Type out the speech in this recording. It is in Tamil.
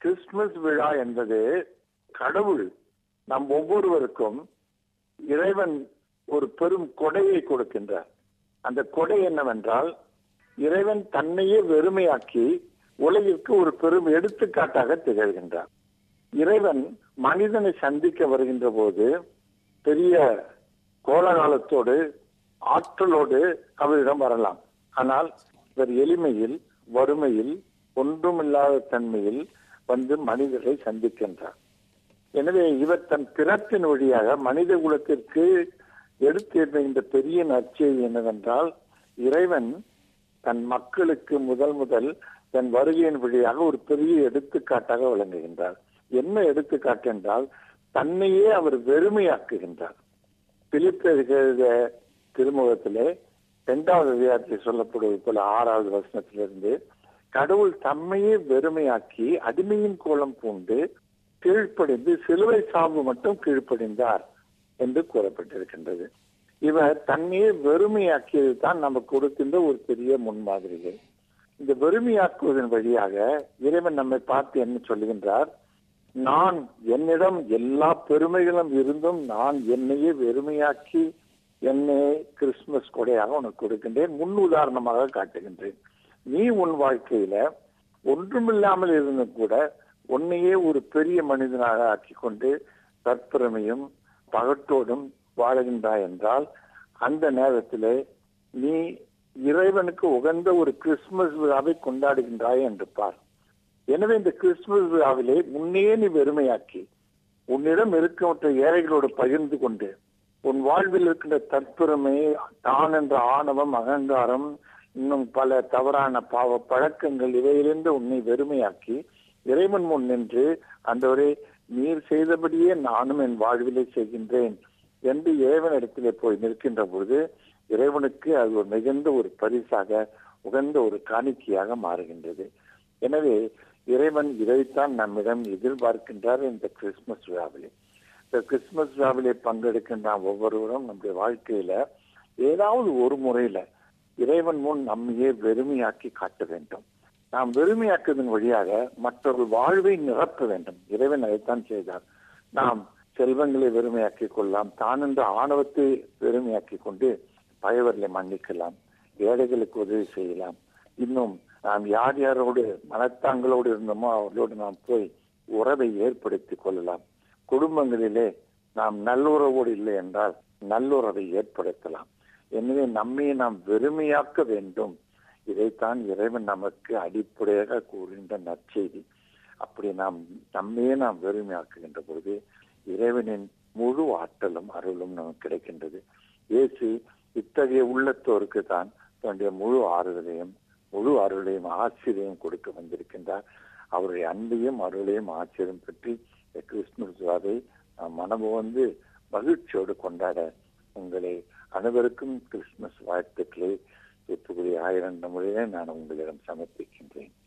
கிறிஸ்துமஸ் விழா என்பது கடவுள் நம் ஒவ்வொருவருக்கும் இறைவன் ஒரு பெரும் கொடையை கொடுக்கின்றார் அந்த கொடை என்னவென்றால் இறைவன் தன்னையே வெறுமையாக்கி உலகிற்கு ஒரு பெரும் எடுத்துக்காட்டாக திகழ்கின்றார் இறைவன் மனிதனை சந்திக்க வருகின்ற போது பெரிய கோலகாலத்தோடு ஆற்றலோடு அவரிடம் வரலாம் ஆனால் இவர் எளிமையில் வறுமையில் ஒன்றுமில்லாத தன்மையில் வந்து மனிதரை சந்திக்கின்றார் எனவே இவர் தன் பிறப்பின் வழியாக மனித குலத்திற்கு எடுத்து இந்த பெரிய நற்செய்தி என்னவென்றால் இறைவன் தன் மக்களுக்கு முதல் முதல் தன் வருகையின் வழியாக ஒரு பெரிய எடுத்துக்காட்டாக விளங்குகின்றார் என்ன எடுத்துக்காட்டு என்றால் தன்னையே அவர் வெறுமையாக்குகின்றார் பிலிப்பெழுத திருமுகத்திலே இரண்டாவது அதிகாரத்தில் சொல்லப்படுவது போல ஆறாவது வசனத்திலிருந்து கடவுள் தம்மையே வெறுமையாக்கி அடிமையின் கோலம் பூண்டு கீழ்ப்படிந்து சிலுவை சாவு மட்டும் கீழ்ப்படிந்தார் என்று கூறப்பட்டிருக்கின்றது இவர் தன்னையே வெறுமையாக்கியது தான் நமக்கு கொடுக்கின்ற ஒரு பெரிய முன்மாதிரிகள் இந்த வெறுமையாக்குவதன் வழியாக இறைவன் நம்மை பார்த்து என்ன சொல்லுகின்றார் நான் என்னிடம் எல்லா பெருமைகளும் இருந்தும் நான் என்னையே வெறுமையாக்கி என்னை கிறிஸ்துமஸ் கொடையாக உனக்கு கொடுக்கின்றேன் முன் உதாரணமாக காட்டுகின்றேன் நீ உன் வாழ்க்கையில ஒன்றுமில்லாமல் இருந்தும் கூட உன்னையே ஒரு பெரிய மனிதனாக ஆக்கி கொண்டு தற்பெருமையும் பகட்டோடும் வாழுகின்றாய் என்றால் அந்த நேரத்திலே நீ இறைவனுக்கு உகந்த ஒரு கிறிஸ்துமஸ் விழாவை கொண்டாடுகின்றாய் என்று பார் எனவே இந்த கிறிஸ்துமஸ் விழாவிலே முன்னே நீ வெறுமையாக்கி உன்னிடம் இருக்கின்ற ஏழைகளோடு பகிர்ந்து கொண்டு உன் வாழ்வில் இருக்கின்ற தற்பெருமை தான் என்ற ஆணவம் அகங்காரம் இன்னும் பல தவறான பாவ பழக்கங்கள் இவையிலிருந்து உன்னை வெறுமையாக்கி இறைவன் முன் நின்று அந்தவரே நீர் செய்தபடியே நானும் என் வாழ்விலே செய்கின்றேன் என்று இறைவனிடத்திலே போய் நிற்கின்ற பொழுது இறைவனுக்கு அது ஒரு மிகுந்த ஒரு பரிசாக உகந்த ஒரு காணிக்கையாக மாறுகின்றது எனவே இறைவன் இதைத்தான் நம்மிடம் எதிர்பார்க்கின்றார் இந்த கிறிஸ்துமஸ் விழாவிலே இந்த கிறிஸ்துமஸ் விழாவிலே பங்கெடுக்கின்ற நாம் ஒவ்வொருவரும் நம்முடைய வாழ்க்கையில ஏதாவது ஒரு முறையில இறைவன் முன் நம்மையே வெறுமையாக்கி காட்ட வேண்டும் நாம் வெறுமையாக்குவதன் வழியாக மற்றொரு வாழ்வை நிரப்ப வேண்டும் இறைவன் அதைத்தான் செய்தார் நாம் செல்வங்களை வெறுமையாக்கிக் கொள்ளலாம் தான் என்ற ஆணவத்தை வெறுமையாக்கிக் கொண்டு பயவர்களை மன்னிக்கலாம் ஏழைகளுக்கு உதவி செய்யலாம் இன்னும் நாம் யார் யாரோடு மனத்தாங்களோடு இருந்தோமோ அவர்களோடு நாம் போய் உறவை ஏற்படுத்திக் கொள்ளலாம் குடும்பங்களிலே நாம் நல்லுறவோடு இல்லை என்றால் நல்லுறவை ஏற்படுத்தலாம் எனவே நம்மை நாம் வெறுமையாக்க வேண்டும் இதைத்தான் இறைவன் நமக்கு அடிப்படையாக கூறுகின்ற நற்செய்தி அப்படி நாம் நம்மையே நாம் வெறுமையாக்குகின்ற பொழுது இறைவனின் முழு ஆற்றலும் அருளும் நமக்கு கிடைக்கின்றது இயேசு இத்தகைய உள்ளத்தோருக்கு தான் தன்னுடைய முழு ஆறுதலையும் முழு அருளையும் ஆசிரியம் கொடுக்க வந்திருக்கின்றார் அவருடைய அன்பையும் அருளையும் ஆச்சரியம் பற்றி கிறிஸ்துமஸ் விழாவை நாம் மனமு வந்து மகிழ்ச்சியோடு கொண்டாட உங்களை அனைவருக்கும் கிறிஸ்துமஸ் வாழ்த்துக்களை தூத்துக்குடி ஆயிரம் முறையிலே நான் உங்களிடம் சமர்ப்பிக்கின்றேன்